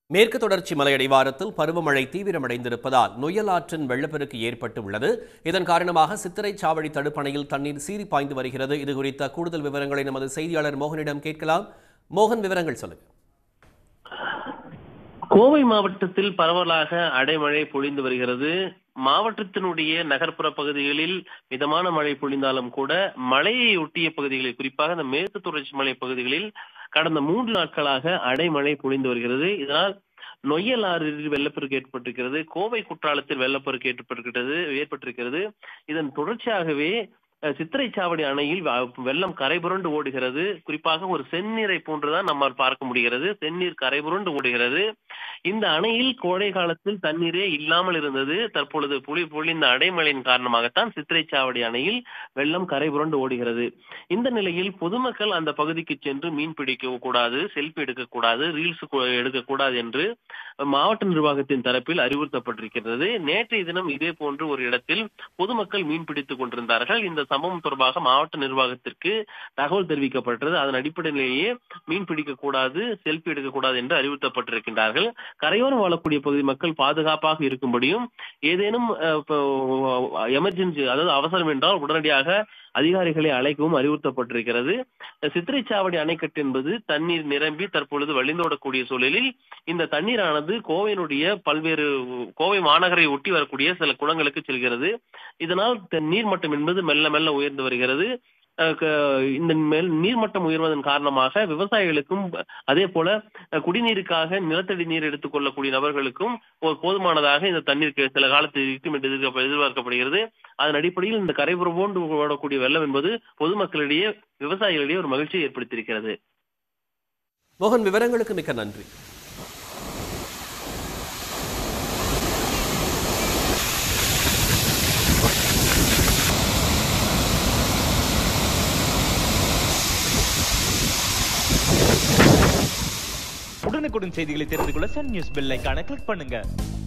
மேற்கு தொடர்ச்சி மலையடிவாரத்தில் பருவமழை தீவிரமடைந்திருப்பதால் நொய்யல் ஆற்றின் வெள்ளப்பெருக்கு ஏற்பட்டு உள்ளது இதன் காரணமாக சித்திரை சாவடி தடுப்பணையில் தண்ணீர் சீறி பாய்ந்து வருகிறது இது குறித்த கூடுதல் விவரங்களை நமது செய்தியாளர் மோகனிடம் கேட்கலாம் மோகன் விவரங்கள் சொல்லுங்க கோவை மாவட்டத்தில் பரவலாக அடைமழை பொழிந்து வருகிறது மாவட்டத்தினுடைய நகர்ப்புற பகுதிகளில் மிதமான மழை பொழிந்தாலும் கூட மழையை ஒட்டிய பகுதிகளில் குறிப்பாக இந்த மேற்கு தொடர்ச்சி மலை பகுதிகளில் கடந்த மூன்று நாட்களாக அடைமழை பொழிந்து வருகிறது இதனால் நொய்யல் ஆறில் வெள்ளப்பெருக்கு ஏற்பட்டிருக்கிறது கோவை குற்றாலத்தில் வெள்ளப்பெருக்கு ஏற்பட்டிருக்கிறது ஏற்பட்டிருக்கிறது இதன் தொடர்ச்சியாகவே அஹ், சித்திரைச்சாவடி அணையில் வ- வெள்ளம் கரைபுரண்டு ஓடுகிறது குறிப்பாக ஒரு செந்நீரை போன்றுதான் நம்மால் பார்க்க முடிகிறது செந்நீர் கரைபுரண்டு ஓடுகிறது இந்த அணையில் கோடை காலத்தில் தண்ணீரே இல்லாமல் இருந்தது தற்பொழுது புலி பொழிந்த அடைமழையின் காரணமாகத்தான் சித்திரைச்சாவடி அணையில் வெள்ளம் கரைபுரண்டு ஓடுகிறது இந்த நிலையில் பொதுமக்கள் அந்த பகுதிக்கு சென்று மீன் பிடிக்க கூடாது செல்ஃபி எடுக்கக்கூடாது ரீல்ஸ் எடுக்கக்கூடாது என்று மாவட்ட நிர்வாகத்தின் தரப்பில் அறிவுறுத்தப்பட்டிருக்கிறது நேற்றைய தினம் இதே போன்று ஒரு இடத்தில் பொதுமக்கள் மீன் பிடித்துக் கொண்டிருந்தார்கள் இந்த சம்பவம் தொடர்பாக மாவட்ட நிர்வாகத்திற்கு தகவல் தெரிவிக்கப்பட்டது அதன் அடிப்படையிலேயே மீன் பிடிக்க கூடாது செல்ஃபி எடுக்கக்கூடாது என்று அறிவுறுத்தப்பட்டிருக்கின்றார்கள் கரையோரம் வாழக்கூடிய பகுதி மக்கள் பாதுகாப்பாக இருக்கும்படியும் ஏதேனும் எமர்ஜென்சி அதாவது அவசரம் என்றால் உடனடியாக அதிகாரிகளை அழைக்கவும் அறிவுறுத்தப்பட்டிருக்கிறது சித்திரைச்சாவடி அணைக்கட்டு என்பது தண்ணீர் நிரம்பி தற்பொழுது வழிந்தோடக்கூடிய சூழலில் இந்த தண்ணீரானது கோவையினுடைய பல்வேறு கோவை மாநகரை ஒட்டி வரக்கூடிய சில குளங்களுக்கு செல்கிறது இதனால் த- நீர்மட்டம் என்பது மெல்ல மெல்ல உயர்ந்து வருகிறது அஹ் க- இந்த மேல் நீர்மட்டம் உயர்வதன் காரணமாக விவசாயிகளுக்கும் அதே போல அஹ், குடிநீருக்காக நிலத்தடி நீர் எடுத்துக்கொள்ளக்கூடிய நபர்களுக்கும் ஒரு போதுமானதாக இந்த தண்ணீர் கி- சில காலத்தில் இருக்கும் என்று எதிர்க்க- எதிர்பார்க்கப்படுகிறது அதன் அடிப்படையில் இந்த கரைபுறம் போன்று ஓடக்கூடிய வெள்ளம் என்பது பொதுமக்களிடையே விவசாயிகளிடையே ஒரு மகிழ்ச்சியை ஏற்படுத்தியிருக்கிறது மோகன் விவரங்களுக்கு மிக்க நன்றி உடனுக்குடன் செய்திகளை தெரிந்து கொள்ள சன் நியூஸ் பெல் ஐகானை கிளிக் பண்ணுங்க